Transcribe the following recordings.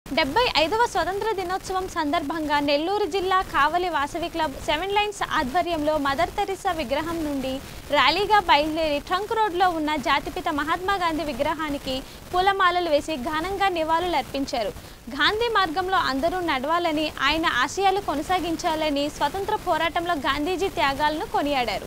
డెబ్బై ఐదవ స్వతంత్ర దినోత్సవం సందర్భంగా నెల్లూరు జిల్లా Kavali Vasavi club seven lines ఆధ్వర్యంలో మదర్ తెరిసా విగ్రహం నుండి ర్యాలీగా బయలుదేరి ట్రంక్ రోడ్లో ఉన్న జాతిపిత మహాత్మా గాంధీ విగ్రహానికి పూలమాలలు వేసి ఘనంగా నివాళులు అర్పించారు గాంధీ మార్గంలో అందరూ నడవాలని ఆయన ఆశయాలు కొనసాగించాలని స్వతంత్ర పోరాటంలో గాంధీజీ త్యాగాలను కొనియాడారు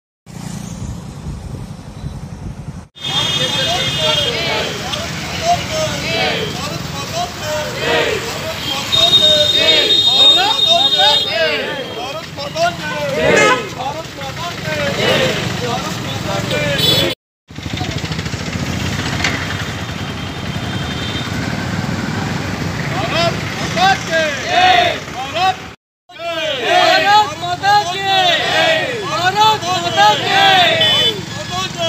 भारत माता की भारत माता की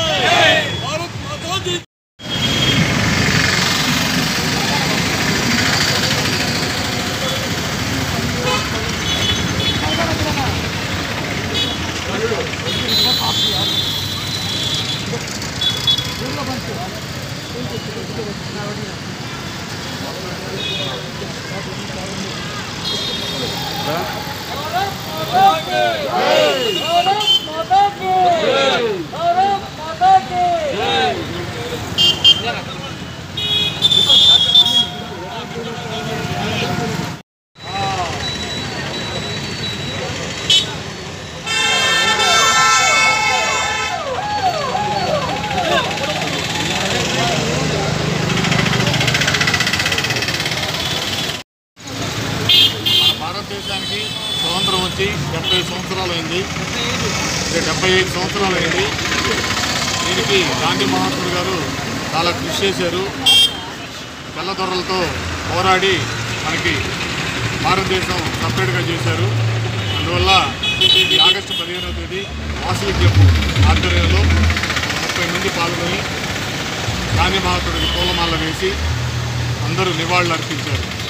भारत माता की भारत माता की మన భారతదేశానికి స్వతంత్రం వచ్చి డెబ్బై సంవత్సరాలు అయింది అంటే డెబ్బై ఐదు సంవత్సరాలు అయింది దీనికి గాంధీ మహాత్ముడు గారు చాలా కృషి చేశారు తెల్లదొరలతో పోరాడి మనకి భారతదేశం సపరేట్గా చేశారు అందువల్ల ఈ ఆగస్టు పదిహేనవ తేదీ వాసవి క్లబ్ ఆధ్వర్యంలో ముప్పై మంది పాల్గొని గాంధీ మహాత్ముడికి పూలమాల వేసి అందరూ నివాళులు అర్పించారు